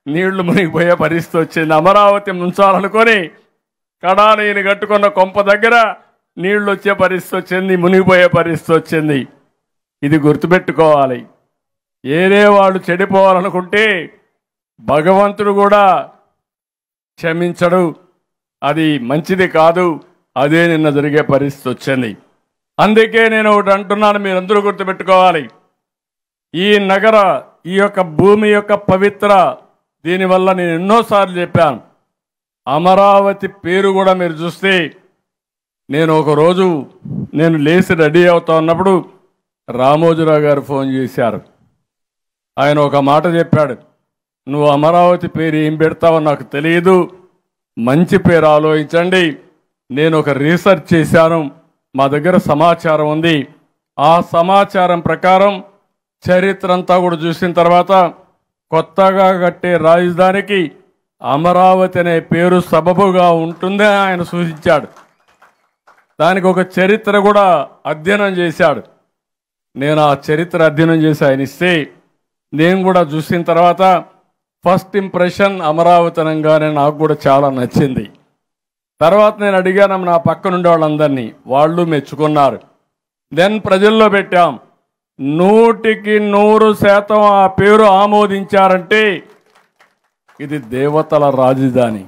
నీళ్లు మునిగిపోయే పరిస్థితి వచ్చింది అమరావతి ముంచాలనుకొని కడానీని కట్టుకున్న కొంప దగ్గర నీళ్లు వచ్చే పరిస్థితి వచ్చింది మునిగిపోయే పరిస్థితి వచ్చింది ఇది గుర్తుపెట్టుకోవాలి ఏదే వాళ్ళు చెడిపోవాలనుకుంటే భగవంతుడు కూడా క్షమించడు అది మంచిది కాదు అదే నిన్న జరిగే పరిస్థితి వచ్చింది అందుకే నేను ఒకటి అంటున్నాను మీరందరూ గుర్తుపెట్టుకోవాలి ఈ నగర ఈ యొక్క భూమి యొక్క పవిత్ర దీనివల్ల నేను ఎన్నోసార్లు చెప్పాను అమరావతి పేరు కూడా మీరు చూస్తే నేను ఒక రోజు నేను లేచి రెడీ అవుతా ఉన్నప్పుడు రామోజీరావు గారు ఫోన్ చేశారు ఆయన ఒక మాట చెప్పాడు నువ్వు అమరావతి పేరు ఏం పెడతావో నాకు తెలియదు మంచి పేరు ఆలోచించండి నేను ఒక రీసెర్చ్ చేశాను మా దగ్గర సమాచారం ఉంది ఆ సమాచారం ప్రకారం చరిత్ర అంతా కూడా చూసిన తర్వాత కొత్తగా కట్టే రాజధానికి అమరావతి అనే పేరు సబబుగా ఉంటుందని ఆయన సూచించాడు దానికి ఒక చరిత్ర కూడా అధ్యయనం చేశాడు నేను ఆ చరిత్ర అధ్యయనం చేసి ఆయన ఇస్తే నేను కూడా చూసిన తర్వాత ఫస్ట్ ఇంప్రెషన్ అమరావతి అనగానే నాకు కూడా చాలా నచ్చింది తర్వాత నేను అడిగాను నా పక్కన ఉండే వాళ్ళందరినీ వాళ్ళు మెచ్చుకున్నారు దెన్ ప్రజల్లో పెట్టాం నూటికి నూరు శాతం ఆ పేరు ఆమోదించారంటే ఇది దేవతల రాజధాని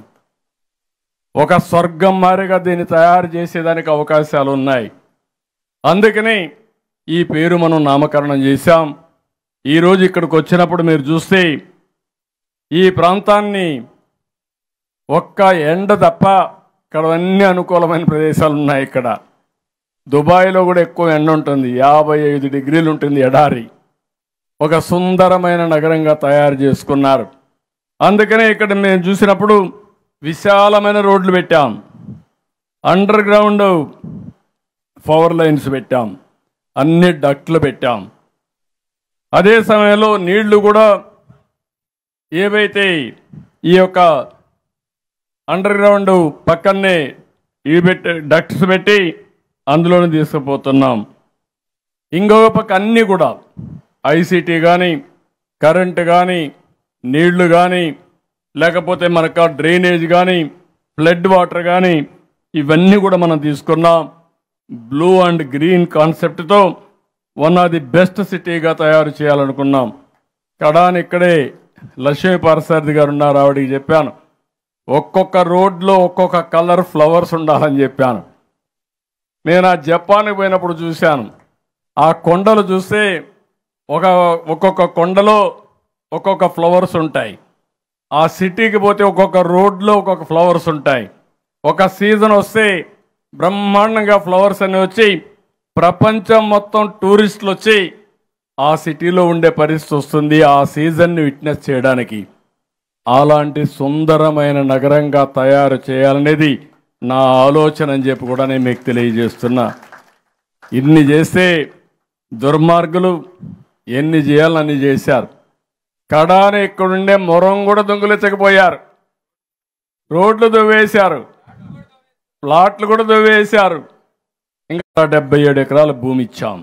ఒక స్వర్గం మారిగా దీన్ని తయారు చేసేదానికి అవకాశాలు ఉన్నాయి అందుకని ఈ పేరు మనం నామకరణం చేశాం ఈరోజు ఇక్కడికి వచ్చినప్పుడు మీరు చూస్తే ఈ ప్రాంతాన్ని ఒక్క ఎండ తప్ప ఇక్కడ అన్ని అనుకూలమైన ప్రదేశాలు ఉన్నాయి ఇక్కడ దుబాయ్లో కూడా ఎక్కువ ఎండ ఉంటుంది యాభై ఐదు డిగ్రీలు ఉంటుంది ఎడారి ఒక సుందరమైన నగరంగా తయారు చేసుకున్నారు అందుకనే ఇక్కడ మేము చూసినప్పుడు విశాలమైన రోడ్లు పెట్టాం అండర్ గ్రౌండ్ పవర్ లైన్స్ పెట్టాం అన్ని డక్ట్లు పెట్టాం అదే సమయంలో నీళ్లు కూడా ఏవైతే ఈ యొక్క అండర్ గ్రౌండ్ పక్కనే ఇవి పెట్టి డక్ట్స్ పెట్టి అందులోనే తీసుకుపోతున్నాం ఇంకొక పక్క అన్నీ కూడా ఐసీటీ కానీ కరెంట్ కానీ నీళ్లు కానీ లేకపోతే మనకు డ్రైనేజ్ కానీ ఫ్లడ్ వాటర్ కానీ ఇవన్నీ కూడా మనం తీసుకున్నాం బ్లూ అండ్ గ్రీన్ కాన్సెప్ట్తో వన్ ఆఫ్ ది బెస్ట్ సిటీగా తయారు చేయాలనుకున్నాం కడాని ఇక్కడే లక్ష్మీ పారసారథి గారు ఉన్నారు ఆవిడికి చెప్పాను ఒక్కొక్క రోడ్లో ఒక్కొక్క కలర్ ఫ్లవర్స్ ఉండాలని చెప్పాను నేను ఆ జపాన్కి పోయినప్పుడు చూశాను ఆ కొండలు చూస్తే ఒక ఒక్కొక్క కొండలో ఒక్కొక్క ఫ్లవర్స్ ఉంటాయి ఆ సిటీకి పోతే ఒక్కొక్క రోడ్లో ఒక్కొక్క ఫ్లవర్స్ ఉంటాయి ఒక సీజన్ వస్తే బ్రహ్మాండంగా ఫ్లవర్స్ అన్ని వచ్చి ప్రపంచం మొత్తం టూరిస్టులు వచ్చి ఆ సిటీలో ఉండే పరిస్థితి వస్తుంది ఆ సీజన్ని విట్నెస్ చేయడానికి అలాంటి సుందరమైన నగరంగా తయారు చేయాలనేది నా ఆలోచన అని చెప్పి కూడా నేను మీకు తెలియజేస్తున్నా ఇన్ని చేస్తే దుర్మార్గులు ఎన్ని చేయాలని అన్ని చేశారు కడాన ఇక్కడుండే మొరం కూడా దొంగులెచ్చకపోయారు రోడ్లు దువ్వేశారు ప్లాట్లు కూడా దువ్వేశారు ఇంకా డెబ్బై ఏడు ఎకరాల భూమి ఇచ్చాం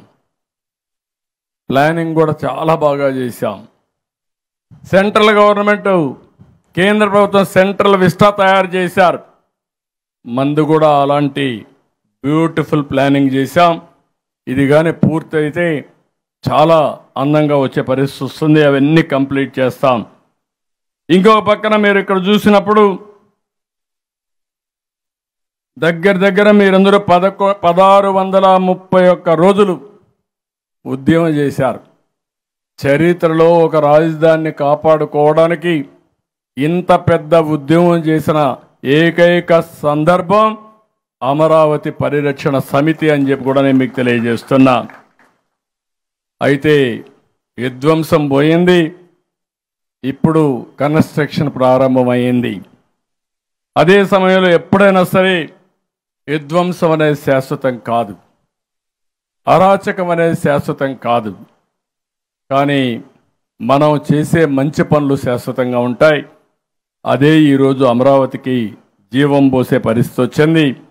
ప్లానింగ్ కూడా చాలా బాగా చేశాం సెంట్రల్ గవర్నమెంట్ కేంద్ర ప్రభుత్వం సెంట్రల్ విస్టా తయారు చేశారు మందు కూడా అలాంటి బ్యూటిఫుల్ ప్లానింగ్ చేశాం ఇది కానీ పూర్తయితే చాలా అందంగా వచ్చే పరిస్థితి వస్తుంది అవన్నీ కంప్లీట్ చేస్తాం ఇంకొక పక్కన మీరు ఇక్కడ చూసినప్పుడు దగ్గర దగ్గర మీరందరూ పదకొ పదహారు వందల ముప్పై ఒక్క రోజులు ఉద్యమం చేశారు చరిత్రలో ఒక రాజధానిని కాపాడుకోవడానికి ఇంత పెద్ద ఉద్యమం చేసిన ఏకైక సందర్భం అమరావతి పరిరక్షణ సమితి అని చెప్పి కూడా నేను మీకు తెలియజేస్తున్నా అయితే విధ్వంసం పోయింది ఇప్పుడు కన్స్ట్రక్షన్ ప్రారంభమైంది అదే సమయంలో ఎప్పుడైనా సరే విధ్వంసం అనేది శాశ్వతం కాదు అరాచకం అనేది శాశ్వతం కాదు కానీ మనం చేసే మంచి పనులు శాశ్వతంగా ఉంటాయి అదే ఈరోజు అమరావతికి జీవం పోసే పరిస్థితి వచ్చింది